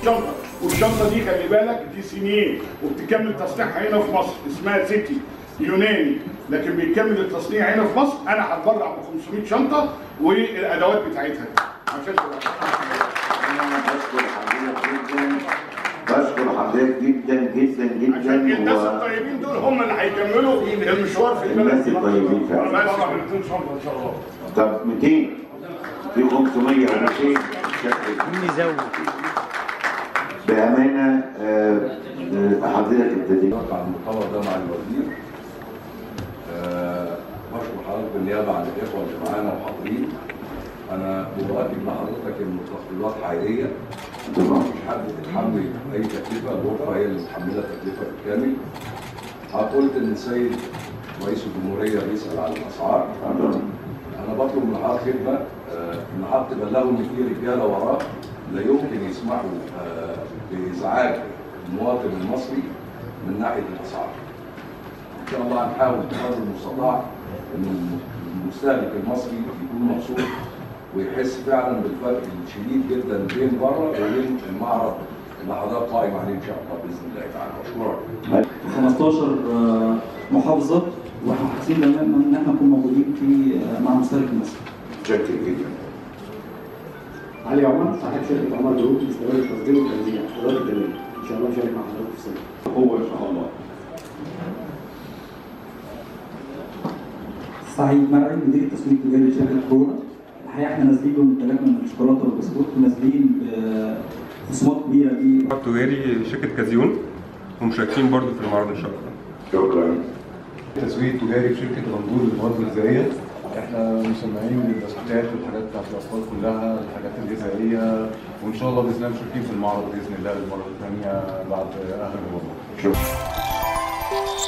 شنطه والشنطه دي خلي بالك دي سنين وبتكمل تصنيعها هنا في مصر اسمها سيتي يوناني لكن بيكمل التصنيع هنا في مصر انا هتبرع ب 500 شنطه والادوات بتاعتها عشان تبقى انا بشكر حضرتك جدا بشكر حضرتك جدا جدا عشان جدا الناس و... الطيبين دول هم اللي هيكملوا المشوار في البلد الناس الطيبين فعلا. بس 200 شنطه ان شاء الله طب 200 في 500 و 200 مين يزود بامانه آه، آه، حضرتك ابتديت على المؤتمر ده مع الوزير آه، بشكر حضرتك بالنيابه عن الاخوه اللي معانا وحاضرين انا بؤكد لحضرتك ان التفصيلات حقيقيه تمام مش حد بيتحمل اي تكلفه الغرفه هي اللي متحمله التكلفه بالكامل قلت ان السيد رئيس الجمهوريه بيسال على الاسعار انا بطلب من حضرتك خدمه آه، ان حضرتك تبلغوا ان في رجاله وراه لا يمكن يسمحوا آه، بازعاج المواطن المصري من ناحيه الاسعار. ان شاء الله هنحاول بقدر المستطاع ان المستهلك المصري يكون مبسوط ويحس فعلا بالفرق الشديد جدا بين بره وبين المعرض اللي حضرتك قائم عليه ان شاء الله باذن الله تعالى اشكرك. 15 آه، محافظة واحنا حاسين تماما ان احنا نكون موجودين في آه، مع المستهلك المصري. شكرا جدا علي عمر صاحب شركه عمر جروب لاستيراد التصدير والتوزيع اداره الدوليه ان شاء الله نشارك مع حضرتك في السنه هو ان شاء الله سعيد مرعي مدير التسويق التجاري لشركة كورونا. الحقيقة احنا نازلين بمنتجات من الشوكولاتة والبسكوت ونازلين بخصومات كبيرة دي تجاري شركة كازيون ومشاركين برضو في المعرض إن شاء الله شكرا تسويق تجاري في شركه غندور للمواد الغذائيه احنا مسمعين للبسكوتات والحاجات بتاعت الاطفال كلها الحاجات الغذائيه وان شاء الله باذن الله مشاركين في المعرض باذن الله للمره الثانيه بعد اخر رمضان شكرا